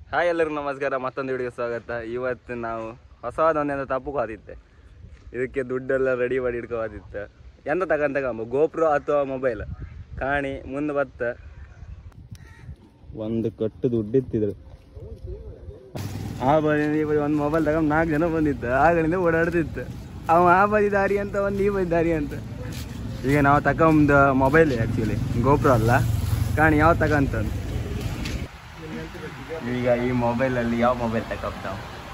Hi ಎಲ್ಲರಿಗೂ ನಮಸ್ಕಾರ ಮತ್ತೊಂದು ವಿಡಿಯೋ ಸ್ವಾಗತ ಇವತ್ತು ನಾವು ಹೊಸದೊಂದೆಂದ ತಪ್ಪು ಹೋದಿತ್ತೆ ಇದಕ್ಕೆ ದುಡ್ಡೆಲ್ಲ ರೆಡಿ ಮಾಡಿ ಇಟ್ಕೋದಿತ್ತು ಎಂತ ತಗೊಂತ ತಗೊಂಬ ಗೋಪ್ರೋ ಅಥವಾ ಮೊಬೈಲ್ ಕಾಣಿ ಮುಂದೆ ಬತ್ತ ಒಂದು ಕಟ್ಟು ದುಡ್ಡು ಇತ್ತಿದ್ರು ಆ ಬದಿ ಒಂದು ಮೊಬೈಲ್ ತಗೊಂಡು ನಾಲ್ಕು ಜನ ಬಂದಿತ್ತು ಆಗಳಿಂದ ಓಡಾಡ್ತಿತ್ತು ಅವ ಆ ಬದಿ ದಾರಿ ಅಂತ ಒಂದು ಈ ಬದಿ ದಾರಿ ಅಂತ ಈಗ ನಾವು ತಗೊಂಬ ಮೊಬೈಲ್ ಆ್ಯಕ್ಚುಲಿ ಗೋಪ್ರೋ ಅಲ್ಲ ಕಾಣಿ ಯಾವ ತಗೊಂತಂದು ಈಗ ಈ ಮೊಬೈಲಲ್ಲಿ ಯಾವ ಮೊಬೈಲ್ ತಗೊಂತಾವ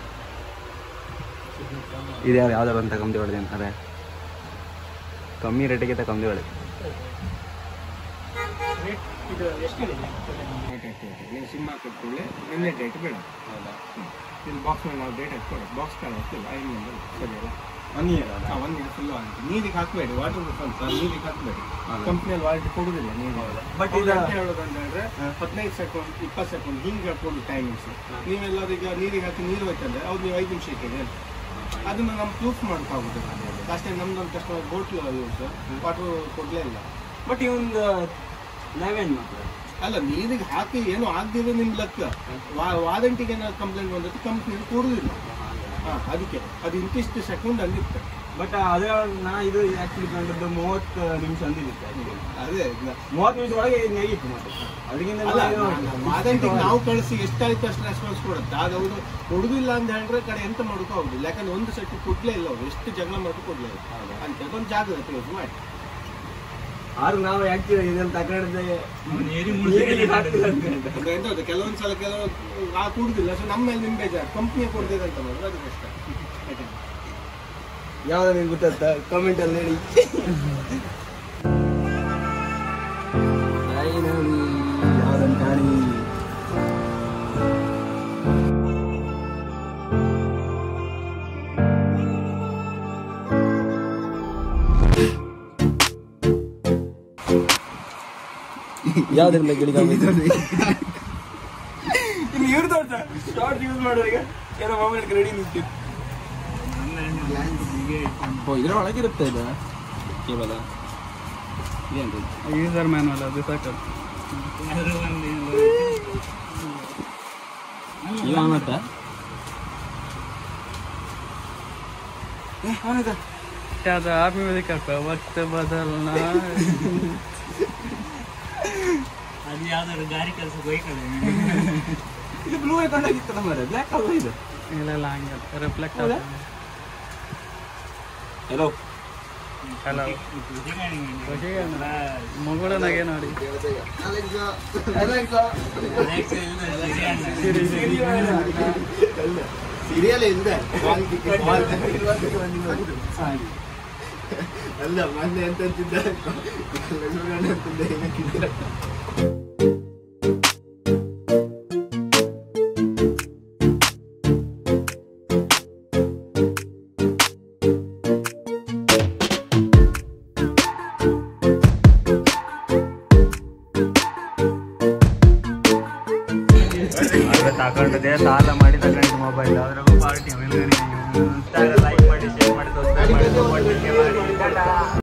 ಇದು ಯಾವ ಯಾವ್ದಾರು ಒಂದು ತಗೊಂಡು ಹೊಡೆದು ಅಂತಾರೆ ಕಮ್ಮಿ ರೇಟಿಗೆ ತಗೊಂಡು ಹೊಡೆ ನೀವು ಸಿಮ್ ಹಾಕಿಟ್ಕೊಳ್ಳಿ ನಿನ್ನೆ ಡೇಟ್ ಬೇಡ ಹೌದಾ ಇಲ್ಲಿ ಬಾಕ್ಸ್ ಮೇಲೆ ನಾವು ಡೇಟ್ ಹಾಕ್ಕೊಡಿ ಬಾಕ್ಸ್ ಕಾಲ ಹಾಕ್ತಿಲ್ಲ ಐದು ನಂಬರ್ ಸರಿ ಅಲ್ಲ ಒನ್ ಇಯರ್ ಹಾಂ ಒಂದು ಇಯರ್ ಫುಲ್ಲು ಆಗುತ್ತೆ ನೀರಿಗೆ ಹಾಕಬೇಡಿ ವಾಟರ್ ಪ್ರೂಫ್ ಅಂತ ನೀರಿಗೆ ಹಾಕಬೇಡಿ ಕಂಪ್ನಿಯಲ್ಲಿ ವಾರಂಟಿ ಕೊಡುದಿಲ್ಲ ನೀವು But ಬಟ್ ಇದು- ಇದು ಹೇಳೋದಂತ ಹೇಳಿದ್ರೆ ಹದಿನೈದು ಸೆಕೆಂಡ್ ಇಪ್ಪತ್ತು ಸೆಕೆಂಡ್ ಹಿಂಗೆ ಕೊಡು ಟೈಮಿಂಗ್ಸ್ ನೀವೆಲ್ಲರೂ ಈಗ ನೀರಿಗೆ ಹಾಕಿ ನೀರು ಹೋಯ್ತಂದ್ರೆ ಅವ್ರು ನೀವು ಐದು ನಿಮಿಷ ಇಟ್ಟಿದೆ ಅದನ್ನ ನಮ್ಮ ಪ್ರೂಫ್ ಮಾಡೋಕ್ಕಾಗುತ್ತೆ ಲಾಸ್ಟ್ ಟೈಮ್ ನಮ್ದೊಂದು ಕಸ್ಟಮರ್ ಬೋಟ್ಲು ಯೂಸ್ ವಾಟರ್ ಕೊಡಲೇ ಇಲ್ಲ ಬಟ್ ಈ ಒಂದು ಲೆವೆನ್ ಮಾತ್ರ ಅಲ್ಲ ನೀರಿಗೆ ಹಾಕಿ ಏನು ಆಗದಿರೋ ನಿಮ್ ಲೆಕ್ಕ ವಾರಂಟಿಗೆ ಏನಾದ್ರು ಕಂಪ್ಲೇಂಟ್ ಬಂದದ್ದು ಕಂಪ್ನಿ ಕೊಡುದಿಲ್ಲ ಹಾ ಅದಕ್ಕೆ ಅದು ಇಂತಿಷ್ಟು ಸೆಕೆಂಡ್ ಅಂದಿತ್ತು ಬಟ್ ಅದೇ ನಾ ಇದು ಆಕ್ಚುಲಿ ಕಂಡದ್ದು ಮೂವತ್ತು ನಿಮಿಷ ಅಂದಿದ್ದಿತ್ತು actually. ಅದೇ ಮೂವತ್ತು ನಿಮಿಷ ಒಳಗೆ ಇದು ಹೇಗಿತ್ತು ಮತ್ತೆ ಅದಕ್ಕಿಂತ ಅಲ್ಲ ನಾವು- ವಾರಂಟಿಗೆ ನಾವು ಕಳಿಸಿ ಎಷ್ಟಾಯ್ತು ಅಷ್ಟು ರೆಸ್ಪಾನ್ಸ್ ಕೊಡುತ್ತೆ ಆಗ ಅವರು ಕೊಡುದಿಲ್ಲ ಅಂತ ಹೇಳಿದ್ರೆ ಕಡೆ ಎಂತ ಮಾಡೋಕ್ಕೂ ಆಗುದಿಲ್ಲ ಯಾಕಂದ್ರೆ ಒಂದು ಸೆಟ್ ಕೊಡ್ಲೇ ಇಲ್ಲ ಅವರು ಎಷ್ಟು ಜಗಳ ಮಾಡಿ ಕೊಡ್ಲೇ ಇಲ್ಲ ಹೌದಾ? ಅಂತ ಒಂದು ಜಾಗ್ರತೆ ಯೂಸ್ ಮಾಡಿ ಆದ್ರೂ ನಾವು ಆಕ್ಚುಲಿ ಇದನ್ನ ತಗೊಂಡ್ರೆ ಅಂದ್ರೆ ಎಂತ ಗೊತ್ತಾ, ಕೆಲವೊಂದ್ ಸಲ ಕೆಲವು ಆ ಕೊಡುದಿಲ್ಲ ಸೊ ನಮ್ಮ ಮೇಲೆ ನಿಮ್ ಬೇಜಾರು ಕಂಪ್ನಿಯ ಕೊಡ್ದಿದೆ ಅಂತ ಮಾಡಿದ್ರೆ ಅದು ಕಷ್ಟ ಆಯ್ತಾ? ಯಾವ್ದು ನಿಮ್ಗೆ ಗೊತ್ತಾಗ್ತಾ ಕಮೆಂಟ್ ಅಲ್ಲಿ ಹೇಳಿ ಯಾವ್ದನ್ನು ಕಾಣಿ ಯಾವ್ದ್ರಿಂದ ಗಿಡ ಇನ್ನು ಇವ್ರು ತೋರ್ಸ ಶಾರ್ಟ್ ಯೂಸ್ ಮಾಡೋರಿಗೆ ಏನೋ ಮೊಬೈಲ್ ರೆಡಿ ನಿಂತಿತ್ತು ಓ ಇದರ ಒಳಗಿರುತ್ತೆ ಇದು ಕೇವಲ ಇದೇನು ಯೂಸರ್ ಮ್ಯಾನುವಲ್ ಅದು ಸಾಕು ಇದು ಅವನತ್ತ ಅದು ಆರ್ಮಿ ಮ್ಯೂಸಿಕ್ ಹಾಕ ವಕ್ತ ಬದಲ್ನ ಇದು ಬ್ಲೂ ತಗೊಂಡಾಗಿತ್ತಲ್ಲ ಮರ ಬ್ಲ್ಯಾಕ್ ಅಲ್ಲ ಇದು ಇಲ್ಲ ಇಲ್ಲ ಹಂಗೆ ರಿಫ್ಲೆಕ್ಟ್ ಹೌದಾ? ಹಲೋ ಹಲೋ ಮಗಳನಾಗೆ ನೋಡಿ ಸೀರಿಯಲ್ ಇದೆ ಅಲ್ಲ ಮೊನ್ನೆ ಎಂತ ಅಂತಿದ್ದ ಅಂತಿದ್ದ ಏನಕ್ಕಿದ್ದ ತಗೊಂಡಿದೆ ಸಾಲ ಮಾಡಿ ತಗೊಂಡಿದ್ದು ಮೊಬೈಲ್ ಅದ್ರಾಗೂ ಪಾರ್ಟಿ ಲೈಕ್ ಮಾಡಿ ಶೇರ್ ಮಾಡಿ ಸಬ್ಸ್ಕ್ರೈಬ್ ಮಾಡಿ